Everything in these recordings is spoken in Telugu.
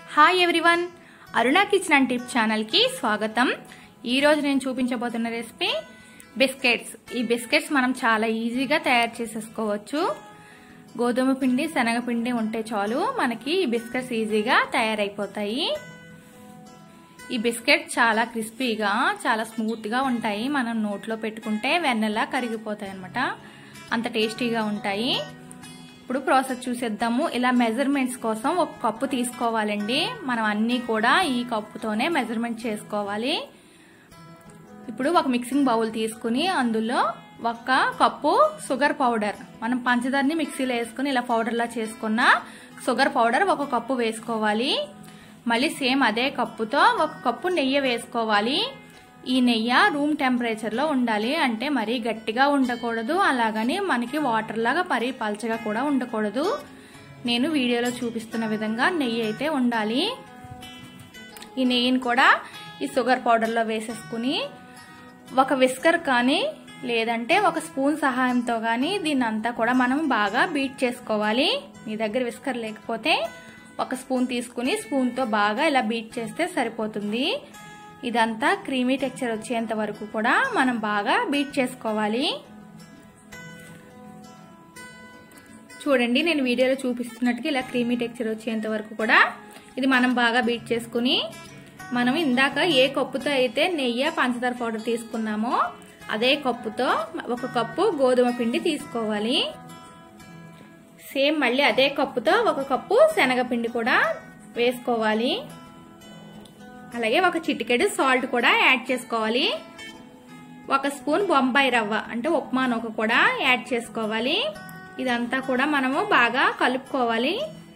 hi everyone Aruna kitchen and tip ఛానల్కి స్వాగతం ఈరోజు నేను చూపించబోతున్న రెసిపీ బిస్కెట్స్ ఈ బిస్కెట్స్ మనం చాలా ఈజీగా తయారు చేసేసుకోవచ్చు గోధుమ పిండి శనగపిండి ఉంటే చాలు మనకి ఈ బిస్కెట్స్ ఈజీగా తయారైపోతాయి ఈ బిస్కెట్ చాలా క్రిస్పీగా చాలా స్మూత్గా ఉంటాయి మనం నోట్లో పెట్టుకుంటే వెన్నెలా కరిగిపోతాయి అనమాట అంత టేస్టీగా ఉంటాయి ఇప్పుడు ప్రాసెస్ చూసేద్దాము ఇలా మెజర్మెంట్స్ కోసం ఒక కప్పు తీసుకోవాలండి మనం అన్నీ కూడా ఈ కప్పుతోనే మెజర్మెంట్ చేసుకోవాలి ఇప్పుడు ఒక మిక్సింగ్ బౌల్ తీసుకుని అందులో ఒక కప్పు షుగర్ పౌడర్ మనం పంచదారని మిక్సీలో వేసుకుని ఇలా పౌడర్లా చేసుకున్న షుగర్ పౌడర్ ఒక కప్పు వేసుకోవాలి మళ్ళీ సేమ్ అదే కప్పుతో ఒక కప్పు నెయ్యి వేసుకోవాలి ఈ నెయ్యి రూమ్ టెంపరేచర్లో ఉండాలి అంటే మరీ గట్టిగా ఉండకూడదు అలాగని మనకి వాటర్ లాగా మరీ పల్చగా కూడా ఉండకూడదు నేను వీడియోలో చూపిస్తున్న విధంగా నెయ్యి అయితే ఉండాలి ఈ నెయ్యిని కూడా ఈ షుగర్ పౌడర్లో వేసేసుకుని ఒక విస్కర్ కానీ లేదంటే ఒక స్పూన్ సహాయంతో కానీ దీన్ని అంతా కూడా మనం బాగా బీట్ చేసుకోవాలి మీ దగ్గర విస్కర్ లేకపోతే ఒక స్పూన్ తీసుకుని స్పూన్తో బాగా ఇలా బీట్ చేస్తే సరిపోతుంది ఇదంతా క్రీమీ టెక్చర్ వచ్చేంత వరకు కూడా మనం బాగా బీట్ చేసుకోవాలి చూడండి నేను వీడియోలో చూపిస్తున్నట్టుగా ఇలా క్రీమీ టెక్చర్ వచ్చేంత వరకు కూడా ఇది మనం బాగా బీట్ చేసుకుని మనం ఇందాక ఏ కప్పుతో అయితే నెయ్యి పంచదార పౌడర్ తీసుకున్నామో అదే కప్పుతో ఒక కప్పు గోధుమ పిండి తీసుకోవాలి సేమ్ మళ్ళీ అదే కప్పుతో ఒక కప్పు శనగపిండి కూడా వేసుకోవాలి అలాగే ఒక చిటికెడు సాల్ట్ కూడా యాడ్ చేసుకోవాలి ఒక స్పూన్ బొంబాయి రవ్వ అంటే ఉప్మా నూక కూడా యాడ్ చేసుకోవాలి ఇదంతా కూడా మనము బాగా కలుపుకోవాలి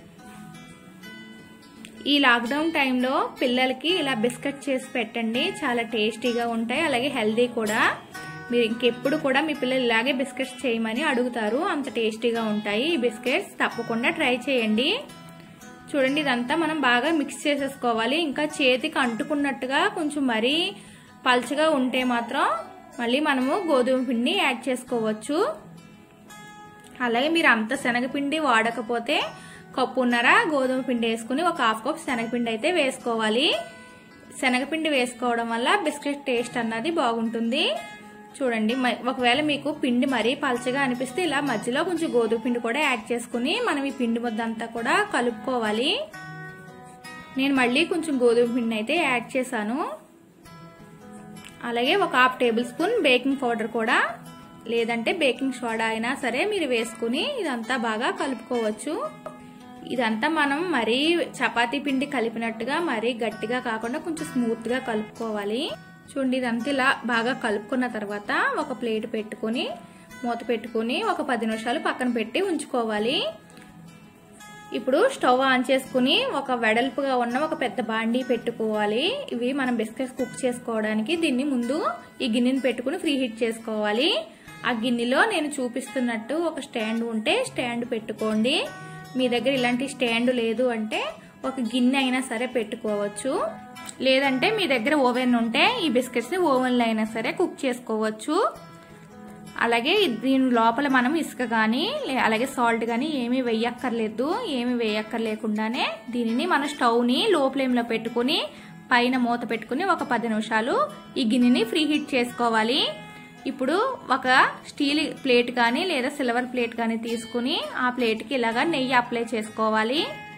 ఈ లాక్డౌన్ టైంలో పిల్లలకి ఇలా బిస్కెట్ చేసి పెట్టండి చాలా టేస్టీగా ఉంటాయి అలాగే హెల్దీ కూడా మీరు ఇంకెప్పుడు కూడా మీ పిల్లలు ఇలాగే బిస్కెట్స్ చేయమని అడుగుతారు అంత టేస్టీగా ఉంటాయి ఈ బిస్కెట్స్ తప్పకుండా ట్రై చేయండి చూడండి ఇదంతా మనం బాగా మిక్స్ చేసేసుకోవాలి ఇంకా చేతికి అంటుకున్నట్టుగా కొంచెం మరీ పల్చగా ఉంటే మాత్రం మళ్ళీ మనము గోధుమ పిండి యాడ్ చేసుకోవచ్చు అలాగే మీరు అంత శనగపిండి వాడకపోతే కప్పున్నర గోధుమ పిండి వేసుకుని ఒక హాఫ్ కప్ శనగపిండి అయితే వేసుకోవాలి శనగపిండి వేసుకోవడం వల్ల బిస్కెట్ టేస్ట్ అన్నది బాగుంటుంది చూడండి ఒకవేళ మీకు పిండి మరీ పల్చగా అనిపిస్తే ఇలా మధ్యలో కొంచెం గోధుమ పిండి కూడా యాడ్ చేసుకుని మనం ఈ పిండి ముద్ద అంతా కూడా కలుపుకోవాలి నేను మళ్ళీ కొంచెం గోధుమ పిండి అయితే యాడ్ చేశాను అలాగే ఒక half tablespoon baking powder కూడా లేదంటే బేకింగ్ సోడా అయినా సరే మీరు వేసుకుని ఇదంతా బాగా కలుపుకోవచ్చు ఇదంతా మనం మరీ చపాతీ పిండి కలిపినట్టుగా మరీ గట్టిగా కాకుండా కొంచెం స్మూత్గా కలుపుకోవాలి చూడండి ఇదంతా ఇలా బాగా కలుపుకున్న తర్వాత ఒక ప్లేట్ పెట్టుకుని మూత పెట్టుకుని ఒక పది నిమిషాలు పక్కన పెట్టి ఉంచుకోవాలి ఇప్పుడు స్టవ్ ఆన్ చేసుకుని ఒక వెడల్పుగా ఉన్న ఒక పెద్ద బాండీ పెట్టుకోవాలి ఇవి మనం బిస్కెట్స్ కుక్ చేసుకోవడానికి దీన్ని ముందు ఈ గిన్నెని పెట్టుకుని ఫ్రీ హీట్ చేసుకోవాలి ఆ గిన్నెలో నేను చూపిస్తున్నట్టు ఒక స్టాండ్ ఉంటే స్టాండ్ పెట్టుకోండి మీ దగ్గర ఇలాంటి స్టాండ్ లేదు అంటే ఒక గిన్నె అయినా సరే పెట్టుకోవచ్చు లేదంటే మీ దగ్గర ఓవెన్ ఉంటే ఈ బిస్కెట్స్ని ఓవెన్లో అయినా సరే కుక్ చేసుకోవచ్చు అలాగే దీని లోపల మనం ఇసుక కానీ అలాగే సాల్ట్ కానీ ఏమీ వేయక్కర్లేదు ఏమీ వేయక్కర్లేకుండానే దీనిని మన స్టవ్ని లో ఫ్లేమ్లో పెట్టుకుని పైన మూత పెట్టుకుని ఒక పది నిమిషాలు ఈ గిన్నెని ఫ్రీ హీట్ చేసుకోవాలి ఇప్పుడు ఒక స్టీల్ ప్లేట్ కానీ లేదా సిల్వర్ ప్లేట్ కానీ తీసుకుని ఆ ప్లేట్కి ఇలాగా నెయ్యి అప్లై చేసుకోవాలి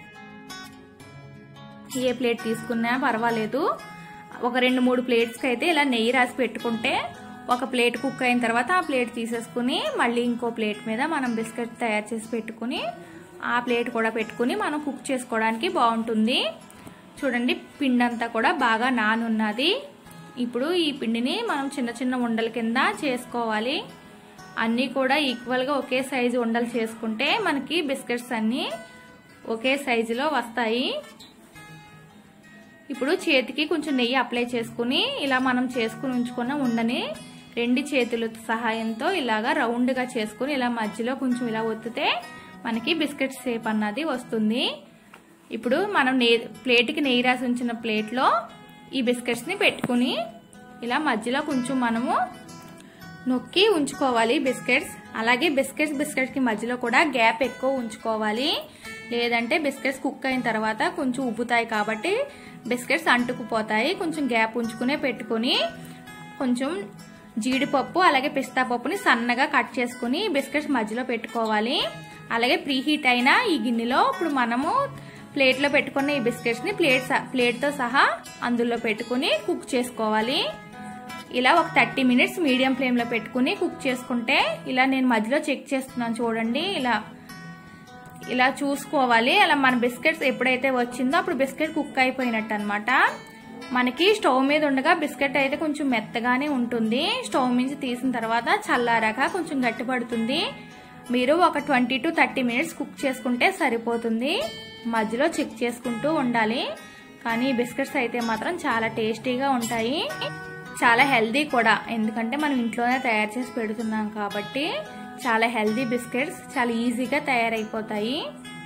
ఏ ప్లేట్ తీసుకున్నా పర్వాలేదు ఒక రెండు మూడు ప్లేట్స్కి అయితే ఇలా నెయ్యి రాసి పెట్టుకుంటే ఒక ప్లేట్ కుక్ అయిన తర్వాత ఆ ప్లేట్ తీసేసుకుని మళ్ళీ ఇంకో ప్లేట్ మీద మనం బిస్కెట్ తయారు చేసి పెట్టుకుని ఆ ప్లేట్ కూడా పెట్టుకుని మనం కుక్ చేసుకోవడానికి బాగుంటుంది చూడండి పిండి అంతా కూడా బాగా నానున్నది ఇప్పుడు ఈ పిండిని మనం చిన్న చిన్న ఉండల కింద చేసుకోవాలి అన్నీ కూడా ఈక్వల్గా ఒకే సైజు ఉండలు చేసుకుంటే మనకి బిస్కెట్స్ అన్నీ ఒకే సైజులో వస్తాయి ఇప్పుడు చేతికి కొంచెం నెయ్యి అప్లై చేసుకుని ఇలా మనం చేసుకుని ఉంచుకున్న ఉండని రెండు చేతుల సహాయంతో ఇలాగా రౌండ్గా చేసుకుని ఇలా మధ్యలో కొంచెం ఇలా ఒత్తితే మనకి బిస్కెట్ షేప్ అన్నది వస్తుంది ఇప్పుడు మనం నే ప్లేట్కి నెయ్యి రాసి ఉంచిన ప్లేట్లో ఈ బిస్కెట్స్ని పెట్టుకుని ఇలా మధ్యలో కొంచెం మనము నొక్కి ఉంచుకోవాలి బిస్కెట్స్ అలాగే బిస్కెట్స్ బిస్కెట్స్కి మధ్యలో కూడా గ్యాప్ ఎక్కువ ఉంచుకోవాలి లేదంటే బిస్కెట్స్ కుక్ అయిన తర్వాత కొంచెం ఉబ్బుతాయి కాబట్టి బిస్కెట్స్ అంటుకుపోతాయి కొంచెం గ్యాప్ ఉంచుకునే పెట్టుకొని కొంచెం జీడిపప్పు అలాగే పిస్తా పప్పుని సన్నగా కట్ చేసుకుని బిస్కెట్స్ మధ్యలో పెట్టుకోవాలి అలాగే ప్రీహీట్ అయిన ఈ గిన్నెలో ఇప్పుడు మనము ప్లేట్లో పెట్టుకున్న ఈ బిస్కెట్స్ని ప్లేట్ ప్లేట్తో సహా అందులో పెట్టుకుని కుక్ చేసుకోవాలి ఇలా ఒక థర్టీ మినిట్స్ మీడియం ఫ్లేమ్లో పెట్టుకుని కుక్ చేసుకుంటే ఇలా నేను మధ్యలో చెక్ చేస్తున్నాను చూడండి ఇలా ఇలా చూసుకోవాలి అలా మన బిస్కెట్స్ ఎప్పుడైతే వచ్చిందో అప్పుడు బిస్కెట్ కుక్ అయిపోయినట్టు అనమాట మనకి స్టవ్ మీద ఉండగా బిస్కెట్ అయితే కొంచెం మెత్తగానే ఉంటుంది స్టవ్ నుంచి తీసిన తర్వాత చల్లారాక కొంచెం గట్టిపడుతుంది మీరు ఒక twenty to thirty minutes cook చేసుకుంటే సరిపోతుంది మధ్యలో చెక్ చేసుకుంటూ ఉండాలి కానీ బిస్కెట్స్ అయితే మాత్రం చాలా టేస్టీగా ఉంటాయి చాలా హెల్దీ కూడా ఎందుకంటే మనం ఇంట్లోనే తయారు చేసి పెడుతున్నాం కాబట్టి చాలా హెల్దీ బిస్కెట్స్ చాలా ఈజీగా తయారైపోతాయి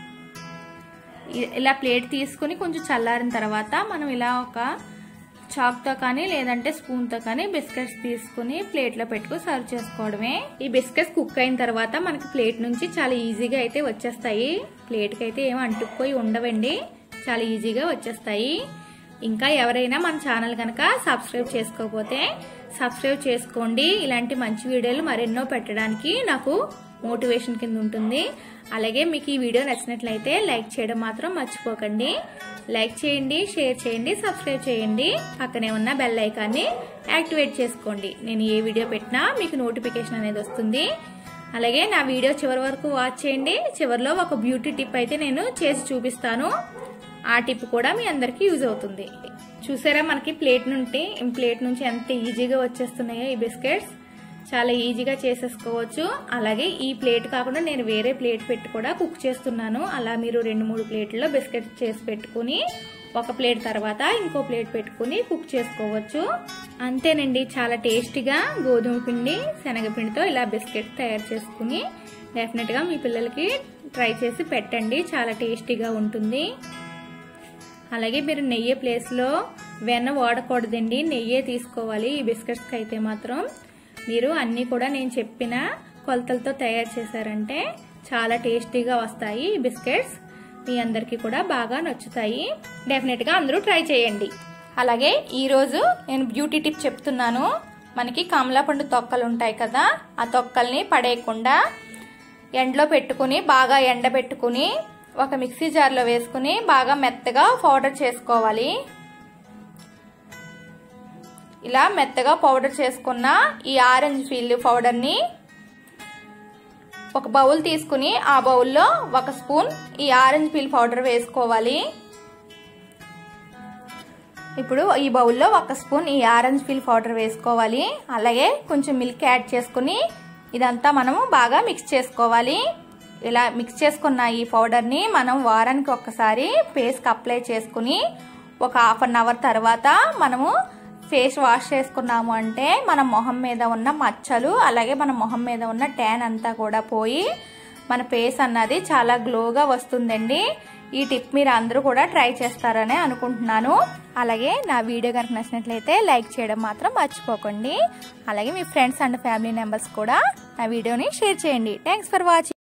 ఇలా ప్లేట్ తీసుకుని కొంచెం చల్లారిన తర్వాత మనం ఇలా ఒక చాక్తో కానీ లేదంటే స్పూన్తో కానీ బిస్కెట్స్ తీసుకుని ప్లేట్లో పెట్టుకుని సర్వ్ చేసుకోవడమే ఈ బిస్కెట్స్ కుక్ అయిన తర్వాత మనకి ప్లేట్ నుంచి చాలా ఈజీగా అయితే వచ్చేస్తాయి ప్లేట్కి అయితే ఏమి అంటుకుపోయి ఉండవండి చాలా ఈజీగా వచ్చేస్తాయి ఇంకా ఎవరైనా మన ఛానల్ కనుక సబ్స్క్రైబ్ చేసుకోకపోతే సబ్స్క్రైబ్ చేసుకోండి ఇలాంటి మంచి వీడియోలు మరెన్నో పెట్టడానికి నాకు మోటివేషన్ కింద ఉంటుంది అలాగే మీకు ఈ వీడియో నచ్చినట్లయితే లైక్ చేయడం మాత్రం మర్చిపోకండి లైక్ చేయండి షేర్ చేయండి సబ్స్క్రైబ్ చేయండి పక్కనే ఉన్న బెల్ ఐకాన్ని యాక్టివేట్ చేసుకోండి నేను ఏ వీడియో పెట్టినా మీకు నోటిఫికేషన్ అనేది వస్తుంది అలాగే నా వీడియో చివరి వరకు వాచ్ చేయండి చివరిలో ఒక బ్యూటీ టిప్ అయితే నేను చేసి చూపిస్తాను ఆ టిప్ కూడా మీ అందరికీ యూజ్ అవుతుంది చూసారా మనకి ప్లేట్ నుండి ప్లేట్ నుంచి ఎంత ఈజీగా వచ్చేస్తున్నాయో ఈ బిస్కెట్స్ చాలా ఈజీగా చేసేసుకోవచ్చు అలాగే ఈ ప్లేట్ కాకుండా నేను వేరే ప్లేట్ పెట్టి కూడా కుక్ చేస్తున్నాను అలా మీరు రెండు మూడు ప్లేట్లలో బిస్కెట్స్ చేసి పెట్టుకుని ఒక ప్లేట్ తర్వాత ఇంకో ప్లేట్ పెట్టుకుని కుక్ చేసుకోవచ్చు అంతేనండి చాలా టేస్టీగా గోధుమ పిండి శనగపిండితో ఇలా బిస్కెట్ తయారు చేసుకుని డెఫినెట్గా మీ పిల్లలకి ట్రై చేసి పెట్టండి చాలా టేస్టీగా ఉంటుంది అలాగే మీరు నెయ్యి ప్లేస్లో వెన్న వాడకూడదండి నెయ్యే తీసుకోవాలి ఈ బిస్కెట్స్కి అయితే మాత్రం మీరు అన్నీ కూడా నేను చెప్పిన కొలతలతో తయారు చేశారంటే చాలా టేస్టీగా వస్తాయి ఈ బిస్కెట్స్ మీ అందరికీ కూడా బాగా నచ్చుతాయి డెఫినెట్గా అందరూ ట్రై చేయండి అలాగే ఈరోజు నేను బ్యూటీ టిప్ చెప్తున్నాను మనకి కమలాపండు తొక్కలు ఉంటాయి కదా ఆ తొక్కల్ని పడేయకుండా ఎండలో పెట్టుకుని బాగా ఎండబెట్టుకుని ఒక మిక్సీ జార్లో వేసుకుని బాగా మెత్తగా పౌడర్ చేసుకోవాలి ఇలా మెత్తగా పౌడర్ చేసుకున్న ఈ ఆరెంజ్ ఫీల్ పౌడర్ని ఒక బౌల్ తీసుకుని ఆ బౌల్లో ఒక స్పూన్ ఈ ఆరెంజ్ పీల్ పౌడర్ వేసుకోవాలి ఇప్పుడు ఈ బౌల్లో ఒక స్పూన్ ఈ ఆరెంజ్ పీల్ పౌడర్ వేసుకోవాలి అలాగే కొంచెం మిల్క్ యాడ్ చేసుకుని ఇదంతా మనము బాగా మిక్స్ చేసుకోవాలి ఇలా మిక్స్ చేసుకున్న ఈ పౌడర్ని మనం వారానికి ఒక్కసారి ఫేస్కి అప్లై చేసుకుని ఒక హాఫ్ అన్ అవర్ తర్వాత మనము ఫేస్ వాష్ చేసుకున్నాము అంటే మన మొహం మీద ఉన్న మచ్చలు అలాగే మన మొహం మీద ఉన్న ట్యాన్ అంతా కూడా పోయి మన ఫేస్ అన్నది చాలా గ్లోగా వస్తుందండి ఈ టిప్ మీరు అందరూ కూడా ట్రై చేస్తారని అనుకుంటున్నాను అలాగే నా వీడియో కనుక నచ్చినట్లయితే లైక్ చేయడం మాత్రం మర్చిపోకండి అలాగే మీ ఫ్రెండ్స్ అండ్ ఫ్యామిలీ మెంబర్స్ కూడా నా వీడియోని షేర్ చేయండి థ్యాంక్స్ ఫర్ వాచింగ్